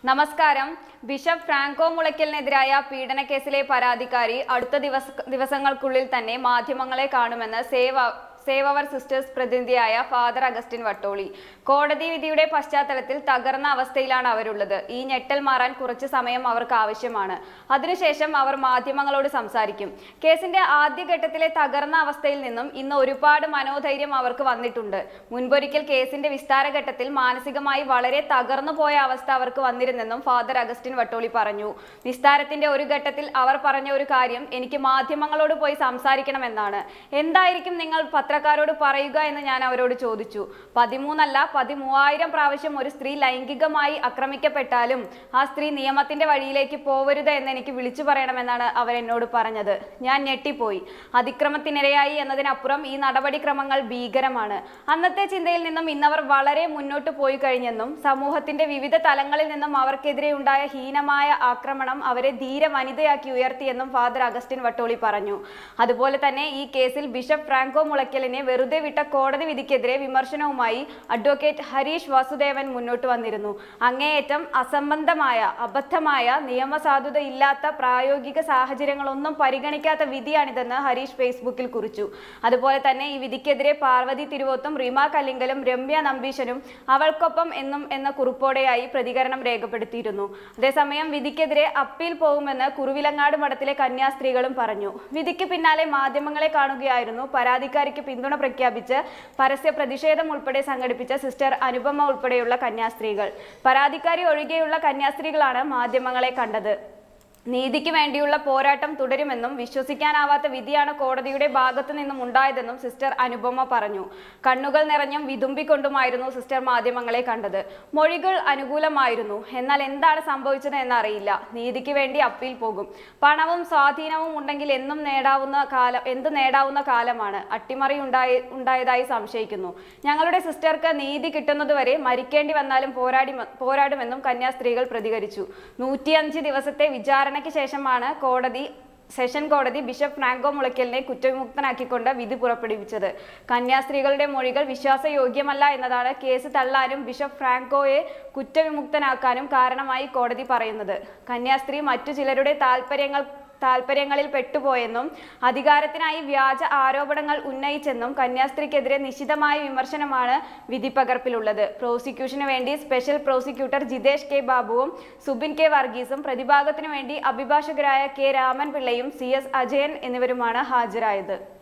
നമസ്കാരം bishop Franco മുളയ്ക്കലിനെതിരായ പീഡനക്കേസിലെ പരാതിക്കാരി അടുത്ത ദിവസ ദിവസങ്ങൾക്കുള്ളിൽ തന്നെ മാധ്യമങ്ങളെ കാണുമെന്ന് സേവ് സേവ് അവർ സിസ്റ്റേഴ്സ് പ്രതിനിധിയായ ഫാദർ അഗസ്റ്റിൻ വട്ടോളി കോടതി വിധിയുടെ പശ്ചാത്തലത്തിൽ തകർന്ന അവസ്ഥയിലാണ് അവരുള്ളത് ഈ ഞെട്ടൽ മാറാൻ കുറച്ച് സമയം അവർക്ക് ആവശ്യമാണ് അതിനുശേഷം അവർ മാധ്യമങ്ങളോട് സംസാരിക്കും കേസിന്റെ ആദ്യഘട്ടത്തിലെ തകർന്ന അവസ്ഥയിൽ നിന്നും ഇന്ന് ഒരുപാട് മനോധൈര്യം അവർക്ക് വന്നിട്ടുണ്ട് മുൻപൊരിക്കൽ കേസിന്റെ വിസ്താര ഘട്ടത്തിൽ മാനസികമായി വളരെ തകർന്നു പോയ അവസ്ഥ അവർക്ക് വന്നിരുന്നെന്നും ഫാദർ അഗസ്റ്റിൻ വട്ടോളി പറഞ്ഞു വിസ്താരത്തിന്റെ ഒരു ഘട്ടത്തിൽ അവർ പറഞ്ഞ ഒരു കാര്യം എനിക്ക് മാധ്യമങ്ങളോട് പോയി സംസാരിക്കണമെന്നാണ് എന്തായിരിക്കും നിങ്ങൾ പത്രക്കാരോട് പറയുക എന്ന് ഞാൻ അവരോട് ചോദിച്ചു പതിമൂന്നല്ല പതിമൂവായിരം പ്രാവശ്യം ഒരു സ്ത്രീ ലൈംഗികമായി ആക്രമിക്കപ്പെട്ടാലും ആ സ്ത്രീ നിയമത്തിന്റെ വഴിയിലേക്ക് പോവരുത് എന്ന് എനിക്ക് വിളിച്ചു പറയണമെന്നാണ് അവർ എന്നോട് പറഞ്ഞത് ഞാൻ ഞെട്ടിപ്പോയി അതിക്രമത്തിനിരയായി എന്നതിനപ്പുറം ഈ നടപടിക്രമങ്ങൾ ഭീകരമാണ് അന്നത്തെ ചിന്തയിൽ നിന്നും ഇന്നവർ വളരെ മുന്നോട്ട് പോയി കഴിഞ്ഞെന്നും സമൂഹത്തിന്റെ വിവിധ തലങ്ങളിൽ നിന്നും അവർക്കെതിരെ ഉണ്ടായ ഹീനമായ ആക്രമണം അവരെ ധീര വനിതയാക്കി ഉയർത്തിയെന്നും ഫാദർ അഗസ്റ്റിൻ വട്ടോളി പറഞ്ഞു അതുപോലെ തന്നെ ഈ കേസിൽ ബിഷപ്പ് ഫ്രാങ്കോ മുളയ്ക്കലിനെ വെറുതെ വിട്ട കോടതി വിധിക്കെതിരെ വിമർശനവുമായി അഡ്വക്കേറ്റ് ഹരീഷ് വാസുദേവൻ മുന്നോട്ട് വന്നിരുന്നു അങ്ങേയറ്റം അസംബന്ധമായ അബദ്ധമായ നിയമസാധുത ഇല്ലാത്ത പ്രായോഗിക സാഹചര്യങ്ങളൊന്നും പരിഗണിക്കാത്ത വിധിയാണിതെന്ന് ഹരീഷ് ഫേസ്ബുക്കിൽ കുറിച്ചു അതുപോലെ തന്നെ ഈ വിധിക്കെതിരെ പാർവതി തിരുവോത്തും റീമ കല്ലിങ്കലും രമ്യ നമ്പീശനും അവൾക്കൊപ്പം എന്നും എന്ന കുറിപ്പോടെയായി പ്രതികരണം രേഖപ്പെടുത്തിയിരുന്നു അതേസമയം വിധിക്കെതിരെ അപ്പീൽ പോകുമെന്ന് കുറുവിലങ്ങാട് മഠത്തിലെ കന്യാസ്ത്രീകളും പറഞ്ഞു വിധിക്ക് പിന്നാലെ മാധ്യമങ്ങളെ കാണുകയായിരുന്നു പരാതിക്കാരിക്ക് പിന്തുണ പ്രഖ്യാപിച്ച് പരസ്യ പ്രതിഷേധം ഉൾപ്പെടെ സംഘടിപ്പിച്ച സിസ്റ്റർ അനുപമ ഉൾപ്പെടെയുള്ള കന്യാസ്ത്രീകൾ പരാതിക്കാരി ഒഴികെയുള്ള കന്യാസ്ത്രീകളാണ് മാധ്യമങ്ങളെ കണ്ടത് നീതിക്ക് വേണ്ടിയുള്ള പോരാട്ടം തുടരുമെന്നും വിശ്വസിക്കാനാവാത്ത വിധിയാണ് കോടതിയുടെ ഭാഗത്തു നിന്നും ഉണ്ടായതെന്നും സിസ്റ്റർ അനുപമ പറഞ്ഞു കണ്ണുകൾ നിറഞ്ഞും വിതുമ്പിക്കൊണ്ടുമായിരുന്നു സിസ്റ്റർ മാധ്യമങ്ങളെ കണ്ടത് മൊഴികൾ അനുകൂലമായിരുന്നു എന്നാൽ എന്താണ് സംഭവിച്ചത് എന്നറിയില്ല നീതിക്ക് വേണ്ടി അപ്പീൽ പോകും പണവും സ്വാധീനവും ഉണ്ടെങ്കിൽ എന്നും നേടാവുന്ന കാലം എന്ത് നേടാവുന്ന കാലമാണ് അട്ടിമറി ഉണ്ടായി ഉണ്ടായതായി സംശയിക്കുന്നു ഞങ്ങളുടെ സിസ്റ്റർക്ക് നീതി കിട്ടുന്നതുവരെ മരിക്കേണ്ടി വന്നാലും പോരാടി പോരാടുമെന്നും കന്യാസ്ത്രീകൾ പ്രതികരിച്ചു നൂറ്റിയഞ്ച് ദിവസത്തെ വിചാരണ വിചാരണയ്ക്ക് ശേഷമാണ് കോടതി സെഷൻ കോടതി ബിഷപ്പ് ഫ്രാങ്കോ മുളയ്ക്കലിനെ കുറ്റവിമുക്തനാക്കിക്കൊണ്ട് വിധി പുറപ്പെടുവിച്ചത് കന്യാസ്ത്രീകളുടെ മൊഴികൾ വിശ്വാസയോഗ്യമല്ല എന്നതാണ് കേസ് തള്ളാനും ബിഷപ്പ് ഫ്രാങ്കോയെ കുറ്റവിമുക്തനാക്കാനും കാരണമായി കോടതി പറയുന്നത് കന്യാസ്ത്രീ മറ്റു ചിലരുടെ താല്പര്യങ്ങൾ താല്പര്യങ്ങളിൽ പെട്ടുപോയെന്നും അധികാരത്തിനായി വ്യാജ ആരോപണങ്ങൾ ഉന്നയിച്ചെന്നും കന്യാസ്ത്രീക്കെതിരെ നിശിതമായ വിമർശനമാണ് വിധിപ്പകർപ്പിലുള്ളത് പ്രോസിക്യൂഷന് വേണ്ടി സ്പെഷ്യൽ പ്രോസിക്യൂട്ടർ ജിതേഷ് കെ ബാബുവും സുബിൻ കെ വർഗീസും പ്രതിഭാഗത്തിനു വേണ്ടി അഭിഭാഷകരായ കെ രാമൻ പിള്ളയും സി എസ് അജയൻ എന്നിവരുമാണ് ഹാജരായത്